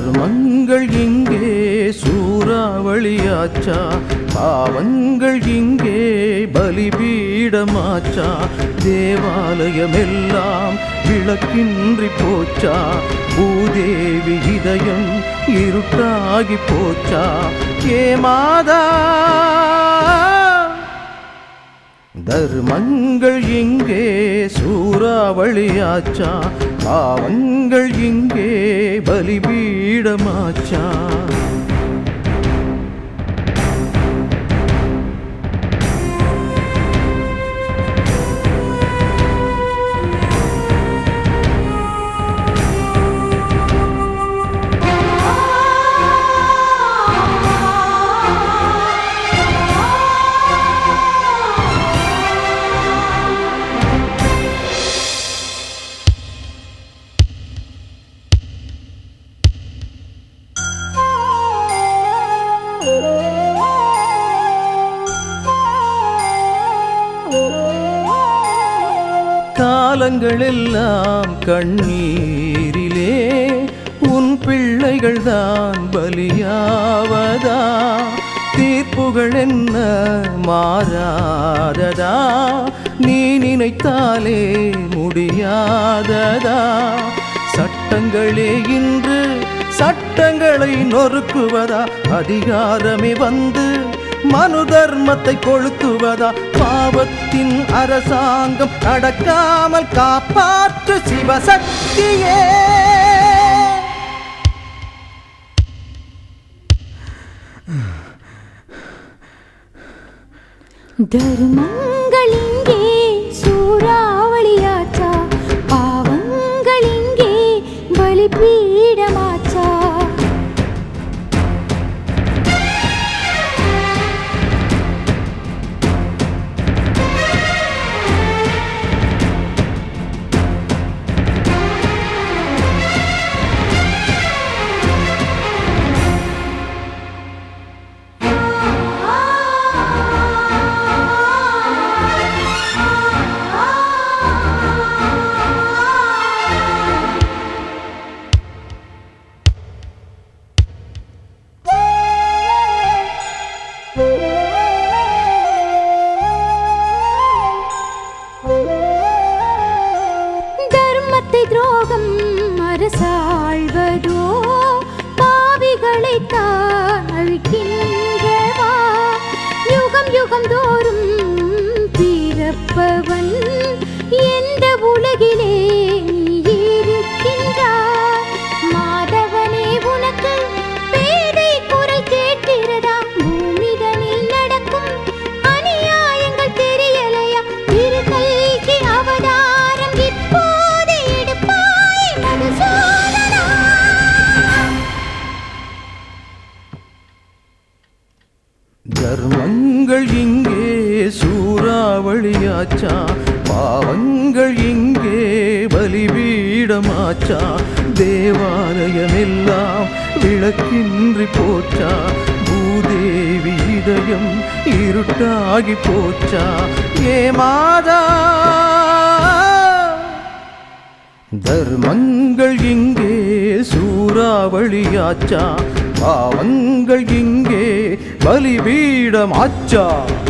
தர்மங்கள் இங்கே சூறாவளியாச்சா பாவங்கள் இங்கே பலிபீடமாச்சா தேவாலயமெல்லாம் விளக்கின்றி போச்சா பூதேவி இதயம் இருட்டாகி போச்சா ஏமாதா தர்மங்கள் இங்கே சூறாவளியாச்சா பாவங்கள் இங்கே பலிபீடமாச்சா காலங்களெல்லாம் கண்ணீரிலே உன் பிள்ளைகள் தான் பலியாவதா தீர்ப்புகள் என்ன மாறாததா நீ நினைத்தாலே முடியாததா சட்டங்களே இன்று சட்டங்களை நொறுக்குவதா அதிகாரமே வந்து மனு தர்மத்தை கொளுத்துவதா பாவத்தின் அரசாங்கம் நடக்காமல் காப்பாற்று சிவசக்தியே தர்மங்கள் இங்கே சூறாவளியாச்சா பாவங்கள் இங்கே பலிபீடமாச்சா தர்மத்தை துரோகம் அரசாழ்வதோ பாவிகளை தான் அழிக்கின்றவா யுகம் யுகம் தோறும் பிறப்பவன் எந்த உலகிலே நீ இருக்கின்றாய் மாதவனே உனக்கு பேதை குரல் கேட்கிறதா பூமிதனில் நடக்கும் அநியாயங்கள் தெரியலையா திருக்கல்கி அவதாரம் இப்போது எடுப்பாய் மதுசூதனா தர்மங்கள் இங்கே சூறாவளியாச்சா பாவங்கள் இங்கே பலிபீடமாச்சா தேவாலயமெல்லாம் விளக்கின்றி போச்சா பூதேவி இதயம் இருட்டாகி போச்சா ஏமாதா தர்மங்கள் இங்கே சூறாவளியாச்சா பாவங்கள் இங்கே பலிபீடமாச்சா